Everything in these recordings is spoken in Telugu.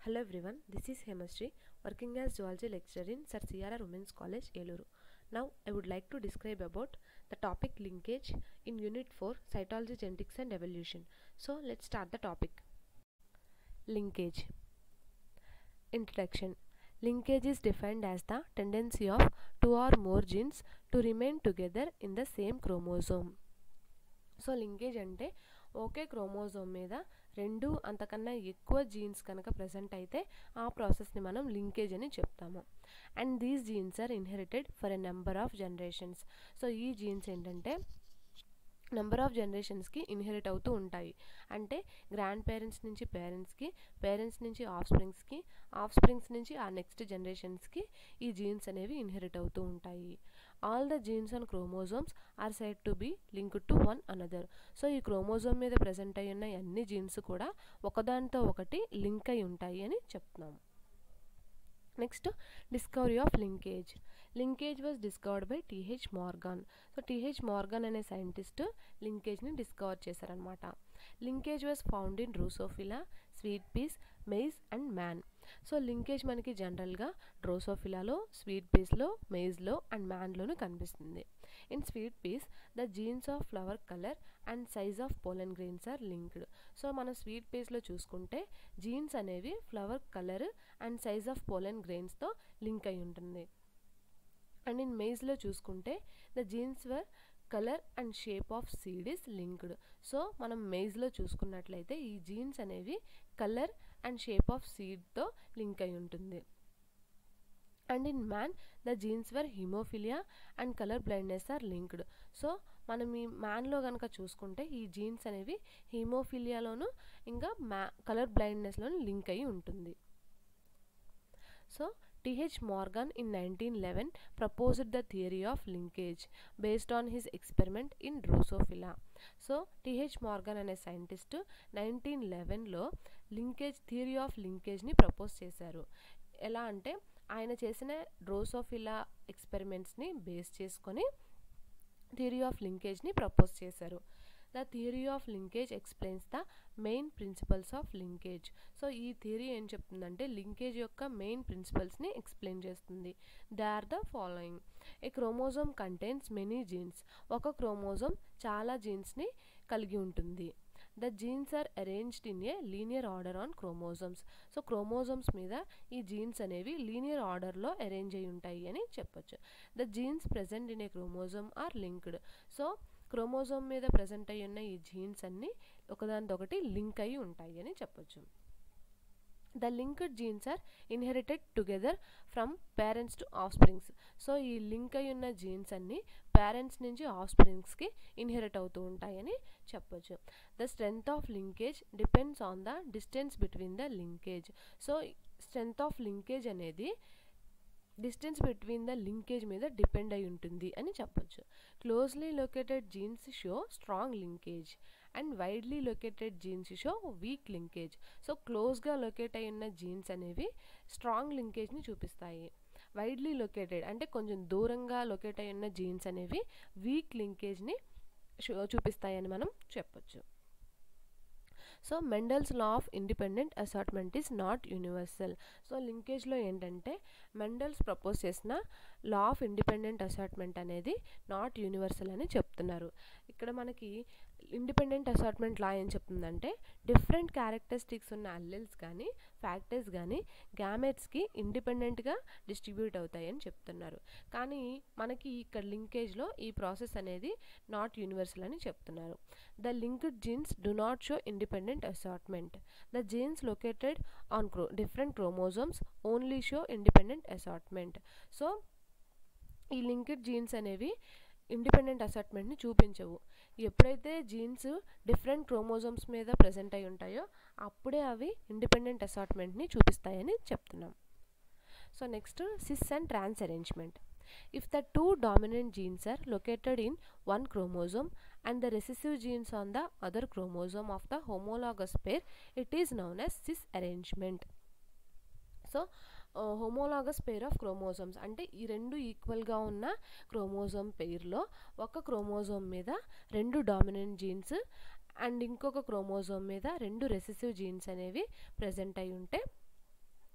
Hello everyone, this is Hemastri, working as zoology lecturer in Sir CRR Women's College, Eluru. Now I would like to describe about the topic linkage in Unit 4 Cytology, Genetics and Evolution. So let's start the topic. Linkage Introduction Linkage is defined as the tendency of two or more genes to remain together in the same chromosome. So linkage అంటే ఒకే క్రోమోజోమ్ మీద రెండు అంతకన్నా ఎక్కువ జీన్స్ కనుక ప్రజెంట్ అయితే ఆ ప్రాసెస్ని మనం లింకేజ్ అని చెప్తాము and these genes are inherited for a number of generations so ఈ జీన్స్ ఏంటంటే నెంబర్ ఆఫ్ జనరేషన్స్కి ఇన్హెరిట్ అవుతూ ఉంటాయి అంటే గ్రాండ్ పేరెంట్స్ నుంచి పేరెంట్స్కి పేరెంట్స్ నుంచి ఆఫ్ స్ప్రింగ్స్కి ఆఫ్ స్ప్రింగ్స్ నుంచి ఆ నెక్స్ట్ జనరేషన్స్కి ఈ జీన్స్ అనేవి ఇన్హెరిట్ అవుతూ ఉంటాయి all the genes and chromosomes are said to be linked to one another so ఈ క్రోమోజోమ్ మీద ప్రజెంట్ అయి ఉన్న అన్ని జీన్స్ కూడా ఒకదానితో ఒకటి లింక్ అయి ఉంటాయి అని చెప్తున్నాము next discovery of linkage linkage was discovered by TH Morgan so TH Morgan అనే సైంటిస్ట్ లింకేజ్ని డిస్కవర్ చేశారనమాట linkage was found in Drosophila sweet peas maize and man so linkage మనకి జనరల్గా డ్రోసోఫిలాలో స్వీట్ పీస్లో మెయిజ్లో అండ్ మ్యాన్లోనూ కనిపిస్తుంది in sweet peas the genes of flower colour and size of pollen grains are linked so మన స్వీట్ పీస్లో చూసుకుంటే జీన్స్ అనేవి flower colour and size of పోలన్ గ్రెయిన్స్తో లింక్ అయి ఉంటుంది అండ్ ఇన్ మెయిజ్లో చూసుకుంటే the genes were colour and shape of seed is linked so మనం మెయిజ్లో చూసుకున్నట్లయితే ఈ జీన్స్ అనేవి కలర్ అండ్ షేప్ ఆఫ్ సీడ్తో లింక్ అయి ఉంటుంది and in man the genes were haemophilia and colour blindness are linked so మనం ఈ మ్యాన్లో కనుక చూసుకుంటే ఈ జీన్స్ అనేవి హిమోఫిలియాలోను ఇంకా మ్యా కలర్ బ్లైండ్నెస్లోను లింక్ అయి ఉంటుంది so TH Morgan in nineteen eleven proposed the theory of linkage based on his experiment in Drosophila so TH Morgan అనే సైంటిస్ట్ నైన్టీన్ లెవెన్లో లింకేజ్ థియరీ ఆఫ్ లింకేజ్ని ప్రపోజ్ చేశారు ఎలా అంటే ఆయన చేసిన డ్రోసోఫిలా ఎక్స్పెరిమెంట్స్ని బేస్ చేసుకొని థియరీ ఆఫ్ లింకేజ్ని ప్రపోజ్ చేశారు the theory of linkage explains the main principles of linkage so ఈ థియరీ ఏం చెప్తుందంటే లింకేజ్ యొక్క మెయిన్ ప్రిన్సిపల్స్ని ఎక్స్ప్లెయిన్ చేస్తుంది they are the following a chromosome contains many genes ఒక క్రోమోజోమ్ చాలా జీన్స్ని కలిగి ఉంటుంది the genes are arranged in a linear order on chromosomes so chromosomes మీద ఈ జీన్స్ అనేవి లీనియర్ ఆర్డర్లో అరేంజ్ అయి ఉంటాయి అని చెప్పొచ్చు the genes present in a chromosome are linked so chromosome మీద ప్రజెంట్ అయి ఉన్న ఈ జీన్స్ అన్నీ ఒకదానితోకటి లింక్ అయి ఉంటాయి అని చెప్పొచ్చు the linked genes are inherited together from parents to offsprings so ఈ లింక్ అయి ఉన్న జీన్స్ అన్నీ పేరెంట్స్ నుంచి ఆఫ్ స్ప్రింగ్స్కి ఇన్హెరిట్ అవుతూ ఉంటాయని చెప్పొచ్చు the strength of linkage depends on the distance between the linkage so strength of linkage అనేది డిస్టెన్స్ బిట్వీన్ ద లింకేజ్ మీద డిపెండ్ అయి ఉంటుంది అని చెప్పొచ్చు closely located genes show strong linkage and widely located genes show weak linkage so క్లోజ్గా లొకేట్ అయి ఉన్న జీన్స్ అనేవి స్ట్రాంగ్ లింకేజ్ని చూపిస్తాయి వైడ్లీ లొకేటెడ్ అంటే కొంచెం దూరంగా లొకేట్ అయి ఉన్న జీన్స్ అనేవి వీక్ లింకేజ్ని చూపిస్తాయని మనం చెప్పొచ్చు so Mendel's law of independent assortment is not universal so లింకేజ్లో ఏంటంటే మెండల్స్ ప్రపోజ్ చేసిన లా ఆఫ్ ఇండిపెండెంట్ అసార్ట్మెంట్ అనేది నాట్ యూనివర్సల్ అని చెప్తున్నారు ఇక్కడ మనకి ఇండిపెండెంట్ అసార్ట్మెంట్ లా ఏం చెప్తుందంటే డిఫరెంట్ క్యారెక్టరిస్టిక్స్ ఉన్న అల్లెల్స్ కానీ ఫ్యాక్టర్స్ కానీ గ్యామెట్స్కి ఇండిపెండెంట్గా డిస్ట్రిబ్యూట్ అవుతాయి అని చెప్తున్నారు కానీ మనకి ఇక్కడ లింకేజ్లో ఈ ప్రాసెస్ అనేది నాట్ యూనివర్సల్ అని చెప్తున్నారు the linked genes do not show independent assortment the genes located on క్రో different chromosomes only show independent assortment so ఈ లింక్డ్ జీన్స్ అనేవి ఇండిపెండెంట్ అసెట్మెంట్ని చూపించవు ఎప్పుడైతే జీన్స్ డిఫరెంట్ క్రోమోజోమ్స్ మీద ప్రజెంట్ అయి ఉంటాయో అప్పుడే అవి ఇండిపెండెంట్ అసార్ట్మెంట్ని చూపిస్తాయని చెప్తున్నాం so next cis and trans arrangement if the two dominant genes are located in one chromosome and the recessive genes on the other chromosome of the homologous pair it is known as cis arrangement so homologous pair of chromosomes అంటే ఈ రెండు ఈక్వల్గా ఉన్న క్రోమోజోమ్ పెయిర్లో ఒక క్రోమోజోమ్ మీద రెండు డామినెంట్ జీన్స్ అండ్ ఇంకొక క్రోమోజోమ్ మీద రెండు రెసెసివ్ జీన్స్ అనేవి ప్రజెంట్ అయి ఉంటే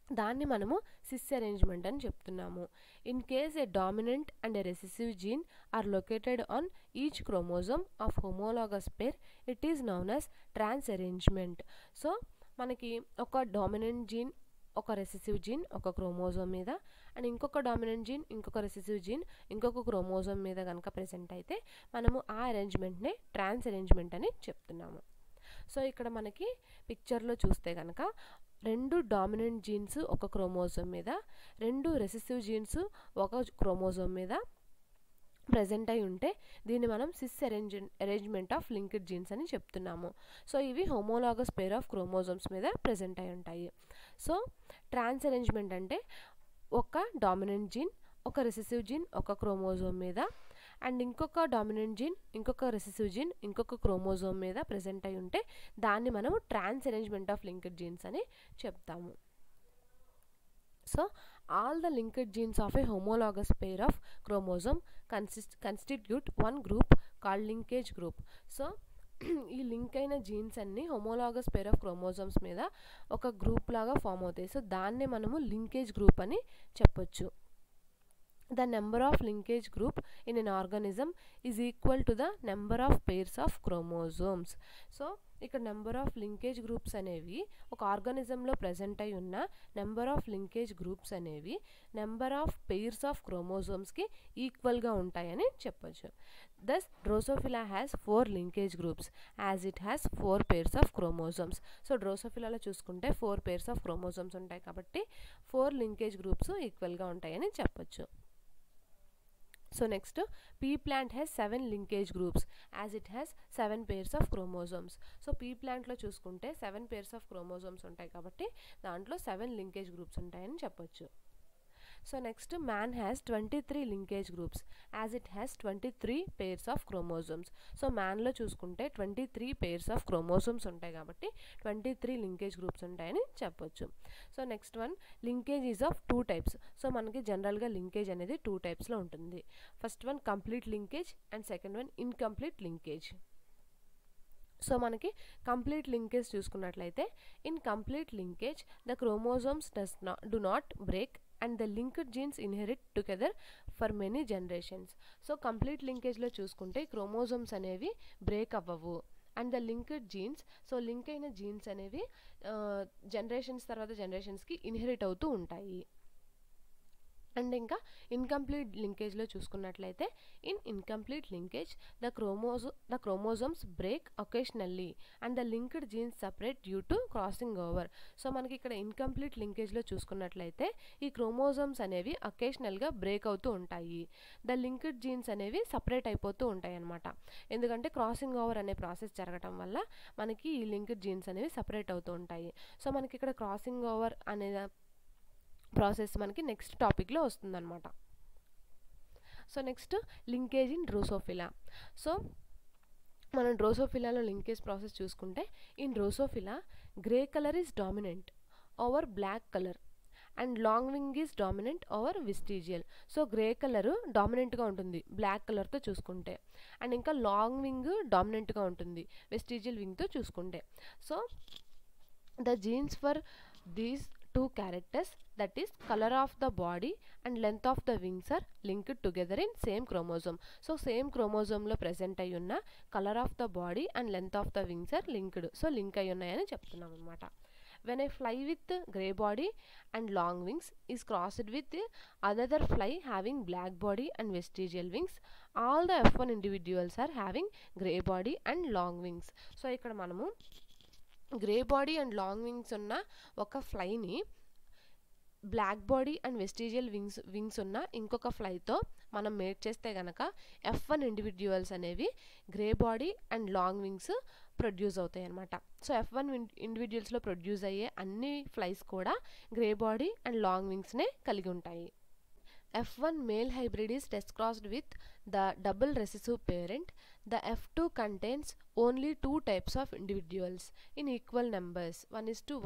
దాన్ని మనము సిస్ అరేంజ్మెంట్ అని చెప్తున్నాము in case a dominant and a recessive gene are located on each chromosome of homologous pair it is known as trans arrangement so మనకి ఒక డామినెంట్ జీన్ ఒక రెసిసివ్ జీన్ ఒక క్రోమోజోమ్ మీద అండ్ ఇంకొక డామినెంట్ జీన్ ఇంకొక రెసిసివ్ జీన్ ఇంకొక క్రోమోజోమ్ మీద కనుక ప్రెసెంట్ అయితే మనము ఆ అరేంజ్మెంట్నే ట్రాన్స్ అరేంజ్మెంట్ అని చెప్తున్నాము సో ఇక్కడ మనకి పిక్చర్లో చూస్తే కనుక రెండు డామినెంట్ జీన్స్ ఒక క్రోమోజోమ్ మీద రెండు రెసిసివ్ జీన్స్ ఒక క్రోమోజోమ్ మీద ప్రజెంట్ అయి ఉంటే దీన్ని మనం cis arrange arrangement of linked genes అని చెప్తున్నాము సో ఇవి హోమోలాగస్ పేర్ ఆఫ్ క్రోమోజోమ్స్ మీద ప్రజెంట్ అయి ఉంటాయి సో ట్రాన్స్ అరేంజ్మెంట్ అంటే ఒక డామినెంట్ జీన్ ఒక రెసిసివ్ జీన్ ఒక క్రోమోజోమ్ మీద అండ్ ఇంకొక డామినెంట్ జీన్ ఇంకొక రెసిసివ్ జీన్ ఇంకొక క్రోమోజోమ్ మీద ప్రజెంట్ అయి ఉంటే దాన్ని మనము trans arrangement of linked genes అని చెప్తాము so all the linked genes of a homologous pair of chromosome consist constitute one group called linkage group so ఈ లింక్ అయిన జీన్స్ అన్ని హోమోలాగస్ పేర్ ఆఫ్ క్రోమోజోమ్స్ మీద ఒక గ్రూప్ లాగా ఫామ్ అవుతాయి సో దాన్నే మనము లింకేజ్ గ్రూప్ అని చెప్పొచ్చు the number of linkage group in an organism is equal to the number of pairs of chromosomes so ఇక్కడ నెంబర్ ఆఫ్ లింకేజ్ గ్రూప్స్ అనేవి ఒక ఆర్గానిజంలో ప్రజెంట్ అయి ఉన్న నెంబర్ ఆఫ్ లింకేజ్ గ్రూప్స్ అనేవి నెంబర్ ఆఫ్ పెయిర్స్ ఆఫ్ క్రోమోజోమ్స్కి ఈక్వల్గా ఉంటాయని చెప్పొచ్చు thus Drosophila has four linkage groups as it has four pairs of chromosomes so డ్రోసోఫిలాలో చూసుకుంటే ఫోర్ పేర్స్ ఆఫ్ క్రోమోజోమ్స్ ఉంటాయి కాబట్టి ఫోర్ లింకేజ్ గ్రూప్స్ ఈక్వల్గా ఉంటాయని చెప్పొచ్చు so next pea plant has seven linkage groups as it has seven pairs of chromosomes so pea ప్లాంట్లో చూసుకుంటే సెవెన్ పేర్స్ ఆఫ్ క్రోమోజోమ్స్ ఉంటాయి కాబట్టి దాంట్లో సెవెన్ లింకేజ్ గ్రూప్స్ ఉంటాయని చెప్పొచ్చు so next man has twenty three linkage groups as it has twenty three pairs of chromosomes so మ్యాన్లో చూసుకుంటే twenty three pairs of chromosomes ఉంటాయి కాబట్టి ట్వంటీ త్రీ లింకేజ్ గ్రూప్స్ ఉంటాయని చెప్పొచ్చు so next one linkage is of two types so మనకి జనరల్గా లింకేజ్ అనేది టూ టైప్స్లో ఉంటుంది first one complete linkage and second one incomplete linkage so మనకి కంప్లీట్ లింకేజ్ చూసుకున్నట్లయితే in complete linkage the chromosomes does not do not break and the linked genes inherit together for many generations so complete లింకేజ్లో చూసుకుంటే క్రోమోజోమ్స్ అనేవి బ్రేక్ అవ్వవు and the linked genes so link అయిన జీన్స్ అనేవి జనరేషన్స్ తర్వాత జనరేషన్స్కి ఇన్హెరిట్ అవుతూ ఉంటాయి అండ్ ఇంకా ఇన్కంప్లీట్ లింకేజ్లో చూసుకున్నట్లయితే in incomplete linkage the chromo the chromosomes break occasionally and the linked genes separate due to crossing over so మనకి ఇక్కడ ఇన్కంప్లీట్ లింకేజ్లో చూసుకున్నట్లయితే ఈ క్రోమోజోమ్స్ అనేవి ఒకేషనల్గా బ్రేక్ అవుతూ ఉంటాయి ద లింక్డ్ జీన్స్ అనేవి సపరేట్ అయిపోతూ ఉంటాయి అన్నమాట ఎందుకంటే క్రాసింగ్ ఓవర్ అనే ప్రాసెస్ జరగటం వల్ల మనకి ఈ లింక్డ్ జీన్స్ అనేవి సపరేట్ అవుతూ ఉంటాయి సో మనకి ఇక్కడ క్రాసింగ్ ఓవర్ అనే ప్రాసెస్ మనకి నెక్స్ట్ టాపిక్లో వస్తుందన్నమాట so next linkage in Drosophila so మనం డ్రోసోఫిలాలో లింకేజ్ ప్రాసెస్ చూసుకుంటే in Drosophila grey colour is dominant over black colour and long wing is dominant over vestigial so grey colour డామినెంట్గా ఉంటుంది బ్లాక్ కలర్తో చూసుకుంటే అండ్ ఇంకా లాంగ్ వింగ్ డామినెంట్గా ఉంటుంది వెస్టీజియల్ వింగ్తో చూసుకుంటే so the genes for these two characters that is color of the body and length of the wings are linked together in same chromosome so same chromosome లో present అయి ఉన్న colour of the body and length of the wings are linked so link అయి ఉన్నాయని చెప్తున్నాం అనమాట when I fly with grey body and long wings is crossed with other fly having black body and vestigial wings all the F one individuals are having grey body and long wings so ఇక్కడ మనము grey body and long wings ఉన్న ఒక ఫ్లైని black body and vestigial wings wings ఉన్న ఇంకొక ఫ్లైతో మనం మేట్ చేస్తే కనుక ఎఫ్ వన్ ఇండివిజువల్స్ అనేవి grey body and long wings produce అవుతాయి అనమాట సో ఎఫ్ వన్ ఇండివిజువల్స్లో ప్రొడ్యూస్ అయ్యే అన్ని ఫ్లైస్ కూడా గ్రే బాడీ అండ్ లాంగ్ వింగ్స్నే కలిగి ఉంటాయి F1 male hybrid is test crossed with the double recessive parent. The F2 contains only two types of individuals in equal numbers, 1 is to 1.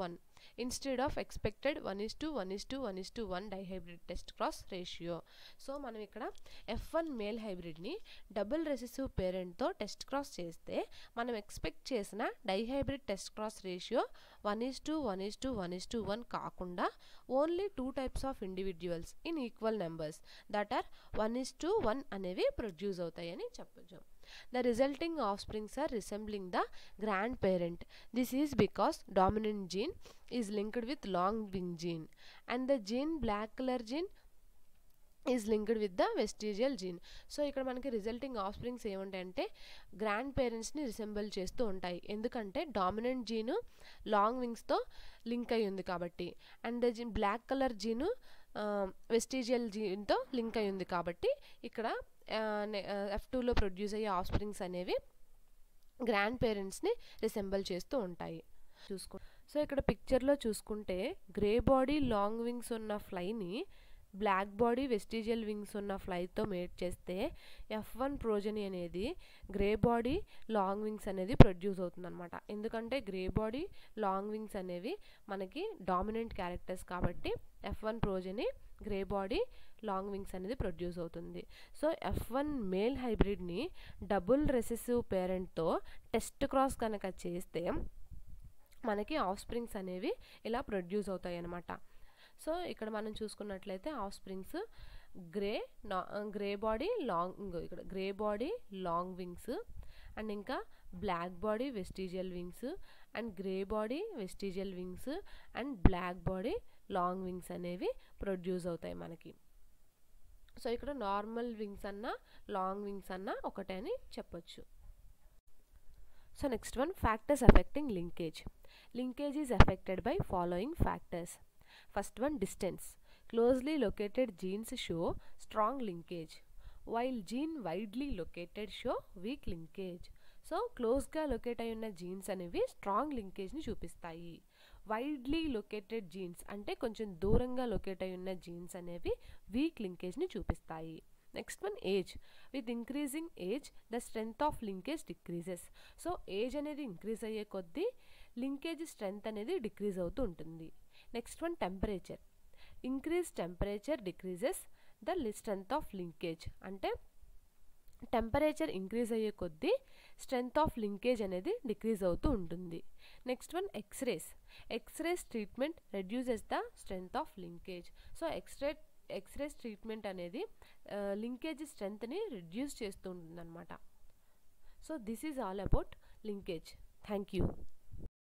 Instead of expected one is to one is to one is to one dihybrid test cross ratio so మనం ఇక్కడ ఎఫ్ వన్ మేల్ హైబ్రిడ్ని డబుల్ రెసెసివ్ పేరెంట్తో టెస్ట్ క్రాస్ చేస్తే మనం ఎక్స్పెక్ట్ చేసిన dihybrid test cross ratio one is to one is to one is to one కాకుండా only two types of individuals in equal numbers that are one is to one అనేవి ప్రొడ్యూస్ అవుతాయని చెప్పొచ్చు The resulting offsprings are resembling the grandparent. This is because dominant gene is linked with long wing gene and the gene black color gene is linked with the vestigial gene so ఇక్కడ మనకి రిజల్టింగ్ ఆఫ్ స్ప్రింగ్స్ ఏముంటాయంటే గ్రాండ్ పేరెంట్స్ని రిసెంబుల్ చేస్తూ ఉంటాయి ఎందుకంటే డామినెంట్ జీను లాంగ్ వింగ్స్తో లింక్ అయి ఉంది కాబట్టి and the gene black colour gene vestigial జీన్తో లింక్ అయి ఉంది కాబట్టి ఇక్కడ ఎఫ్ టూలో ప్రొడ్యూస్ అయ్యే ఆఫ్ స్ప్రింగ్స్ అనేవి గ్రాండ్ పేరెంట్స్ని రిసెంబల్ చేస్తూ ఉంటాయి చూసుకో సో ఇక్కడ పిక్చర్లో చూసుకుంటే గ్రే బాడీ లాంగ్ వింగ్స్ ఉన్న ఫ్లైని బ్లాక్ బాడీ వెస్టీజియల్ వింగ్స్ ఉన్న ఫ్లైతో మేట్ చేస్తే ఎఫ్ వన్ ప్రోజని అనేది గ్రే బాడీ లాంగ్ వింగ్స్ అనేది ప్రొడ్యూస్ అవుతుంది అనమాట ఎందుకంటే గ్రే బాడీ లాంగ్ వింగ్స్ అనేవి మనకి డామినెంట్ క్యారెక్టర్స్ కాబట్టి F one progeny grey body long wings అనేది ప్రొడ్యూస్ అవుతుంది సో ఎఫ్ వన్ మేల్ హైబ్రిడ్ని డబుల్ రెసెసివ్ పేరెంట్తో టెస్ట్ క్రాస్ కనుక చేస్తే మనకి ఆఫ్ స్ప్రింగ్స్ అనేవి ఇలా ప్రొడ్యూస్ అవుతాయి అన్నమాట సో ఇక్కడ మనం చూసుకున్నట్లయితే ఆఫ్ స్ప్రింగ్స్ గ్రే నా గ్రే బాడీ లాంగ్ ఇక్కడ grey body long wings and ఇంకా black body vestigial wings and grey body vestigial wings and black body long wings అనేవి ప్రొడ్యూస్ అవుతాయి మనకి సో ఇక్కడ నార్మల్ వింగ్స్ అన్న లాంగ్ వింగ్స్ అన్న ఒకటే అని చెప్పొచ్చు so next one factors affecting linkage linkage is affected by following factors first one distance closely located genes show strong linkage while gene widely located show weak linkage so క్లోజ్గా లొకేట్ అయి ఉన్న జీన్స్ అనేవి స్ట్రాంగ్ లింకేజ్ని చూపిస్తాయి వైడ్లీ లొకేటెడ్ జీన్స్ అంటే కొంచెం దూరంగా లొకేట్ అయి ఉన్న జీన్స్ అనేవి వీక్ లింకేజ్ని చూపిస్తాయి next one age with increasing age the strength of linkage decreases so age అనేది ఇంక్రీజ్ అయ్యే కొద్దీ లింకేజ్ స్ట్రెంగ్త్ అనేది డిక్రీజ్ అవుతూ ఉంటుంది next one temperature increase temperature decreases the strength of linkage అంటే టెంపరేచర్ ఇంక్రీజ్ అయ్యే కొద్దీ స్ట్రెంగ్త్ ఆఫ్ లింకేజ్ అనేది డిక్రీజ్ అవుతూ ఉంటుంది next one X rays X rays treatment reduces the strength of linkage so X ray X rays treatment అనేది లింకేజ్ స్ట్రెంగ్త్ని రిడ్యూస్ చేస్తూ ఉంటుంది అనమాట so this is all about linkage thank you